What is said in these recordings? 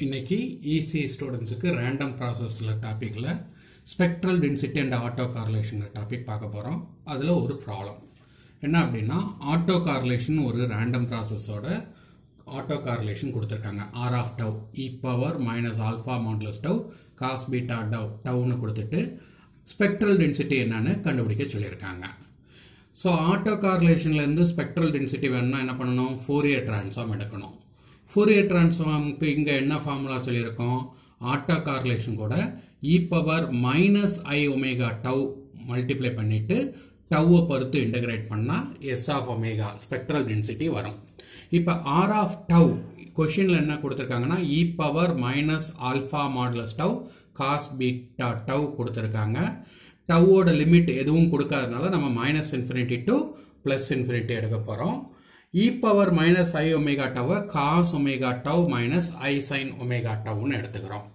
இன்னைக்கு இசி ஸ்டூடெண்ட்ஸுக்கு ரேண்டம் ப்ராசஸில் டாப்பிக்கில் spectral density and autocorrelation topic பார்க்க போகிறோம் அதில் ஒரு ப்ராப்ளம் என்ன அப்படின்னா ஆட்டோ கார்லேஷன் ஒரு ரேண்டம் ப்ராசஸோட ஆட்டோ கார்லேஷன் கொடுத்துருக்காங்க R of tau e power minus alpha modulus tau cos beta tau டவ்னு கொடுத்துட்டு ஸ்பெக்ட்ரல் டென்சிட்டி என்னன்னு கண்டுபிடிக்க சொல்லியிருக்காங்க ஸோ ஆட்டோ கார்லேஷன்லேருந்து ஸ்பெக்ட்ரல் டென்சிட்டி வேணும்னா என்ன பண்ணணும் ஃபோரியர் ட்ரான்ஸ்ஃபார்ம் எடுக்கணும் ஃபோரியர் ட்ரான்ஸ்ஃபார்முக்கு இங்கே என்ன ஃபார்முலா சொல்லியிருக்கோம் ஆட்டோ கார்லேஷன் கூட e power minus i omega tau multiply பண்ணிட்டு டவ்வை பொறுத்து இன்டகிரேட் பண்ணால் S of omega spectral density வரும் இப்போ ஆர் ஆஃப் டவ் கொஷினில் என்ன கொடுத்துருக்காங்கன்னா e power minus alpha modulus tau cos beta tau கொடுத்துருக்காங்க டவ்வோட லிமிட் எதுவும் கொடுக்காதனால நம்ம minus infinity to plus infinity எடுக்க போகிறோம் e power minus i omega டவை cos omega tau minus i sine omega டவ்னு எடுத்துக்கிறோம்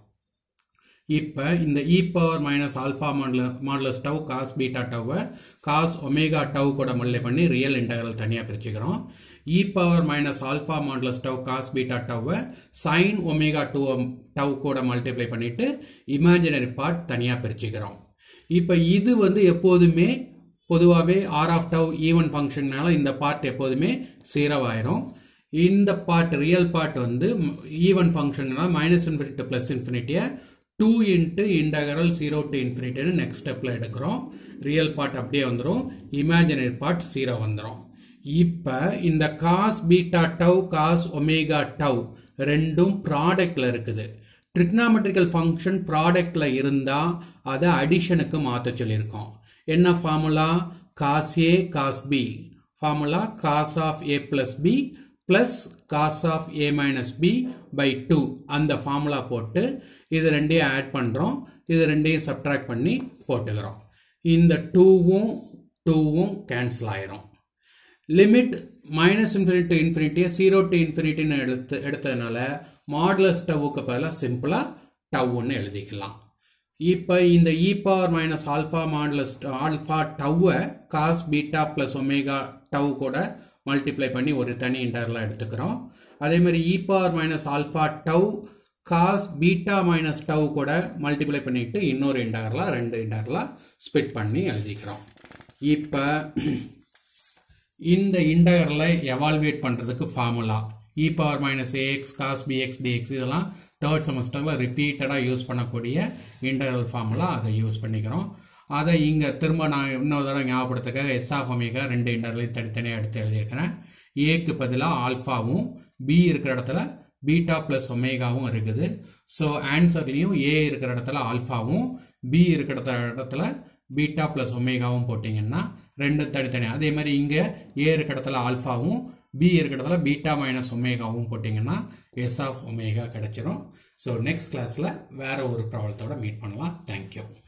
இப்போ இந்த e power minus alpha modulus modulus tau cos beta டவ்வை காஸ் ஒமேகா டவ் கூட மல்லை பண்ணி ரியல் இன்டகரல் தனியாக பிரிச்சுக்கிறோம் e power minus alpha modulus tau cos beta டவ்வை சைன் ஒமேகா டூ டவ் கூட மல்டிப்ளை பண்ணிட்டு இமேஜினரி பார்ட் தனியாக பிரிச்சுக்கிறோம் இப்போ இது வந்து எப்போதுமே பொதுவாகவே ஆர் ஆஃப் டவ் ஈவன் ஃபங்க்ஷன்னால இந்த பார்ட் எப்போதுமே ஜீரோ ஆயிரும் இந்த பார்ட் ரியல் பார்ட் வந்து ஈவன் ஃபங்க்ஷன்னால மைனஸ் இன்ஃபினிட்டி ப்ளஸ் இன்ஃபினிட்டியை two into integral zero to இன்ஃபினிட்டின்னு நெக்ஸ்ட் ஸ்டெப்பில் எடுக்கிறோம் ரியல் பார்ட் அப்படியே வந்துடும் இமேஜினரி பார்ட் ஜீரோ வந்துடும் இப்போ இந்த cos beta tau cos omega tau ரெண்டும் ப்ராடக்டில் இருக்குது ட்ரிக்னாமெட்ரிக்கல் ஃபங்க்ஷன் ப்ராடக்டில் இருந்தால் அதை அடிஷனுக்கு மாற்ற சொல்லியிருக்கோம் என்ன formula cos A cos B formula cos of A plus B plus cos of A minus B by two அந்த ஃபார்முலா போட்டு இது ரெண்டையும் ஆட் பண்ணுறோம் இது ரெண்டையும் சப்ட்ராக்ட் பண்ணி போட்டுக்கிறோம் இந்த டூவும் டூவும் கேன்சல் ஆயிரும் லிமிட் மைனஸ் இன்ஃபினிட்டி டு இன்ஃபினிட்டியை ஜீரோ டு இன்ஃபினிட்டின்னு எடுத்து எடுத்ததுனால மாடுலஸ் டவ்வுக்கு பதிலாக சிம்பிளாக டவ்னு எழுதிக்கலாம் இப்போ இந்த e power minus alpha modulus alpha டவ்வை cos beta plus omega tau கூட மல்டிப்ளை பண்ணி ஒரு தனி இன்டர்லாக எடுத்துக்கிறோம் அதே மாதிரி e power minus alpha tau cos beta minus tau கூட மல்டிப்ளை பண்ணிட்டு இன்னொரு இன்டர்லாக ரெண்டு இன்டர்லாக ஸ்பிட் பண்ணி எழுதிக்கிறோம் இப்போ இந்த இன்டகரலை எவால்வேட் பண்ணுறதுக்கு formula e power minus A X cos B X D X இதெல்லாம் தேர்ட் செமஸ்டரில் ரிப்பீட்டடாக யூஸ் பண்ணக்கூடிய இன்டகரல் ஃபார்முலா அதை யூஸ் பண்ணிக்கிறோம் அதை இங்கே திரும்ப நான் இன்னொரு தடவை ஞாபகப்படுத்துக்க எஸ் ஆஃப் ஒமேகா ரெண்டு இன்டர்லையும் தனித்தனியாக எடுத்து எழுதியிருக்கிறேன் ஏக்கு பதிலாக ஆல்ஃபாவும் பி இருக்கிற இடத்துல பீட்டா ப்ளஸ் ஒமேகாவும் இருக்குது ஸோ ஆன்சர்லேயும் ஏ இருக்கிற இடத்துல ஆல்ஃபாவும் பி இருக்கிற இடத்துல பீட்டா ப்ளஸ் ஒமேகாவும் போட்டிங்கன்னா ரெண்டு தனித்தனி அதே மாதிரி இங்கே ஏ இருக்கிற இடத்துல ஆல்ஃபாவும் பி இருக்கிற இடத்துல பீட்டா மைனஸ் ஒமேகாவும் போட்டிங்கன்னா எஸ் ஆஃப் ஒமேகா கிடைச்சிரும் ஸோ நெக்ஸ்ட் கிளாஸில் வேற ஒரு ப்ராப்ளத்தோட மீட் பண்ணலாம் தேங்க்யூ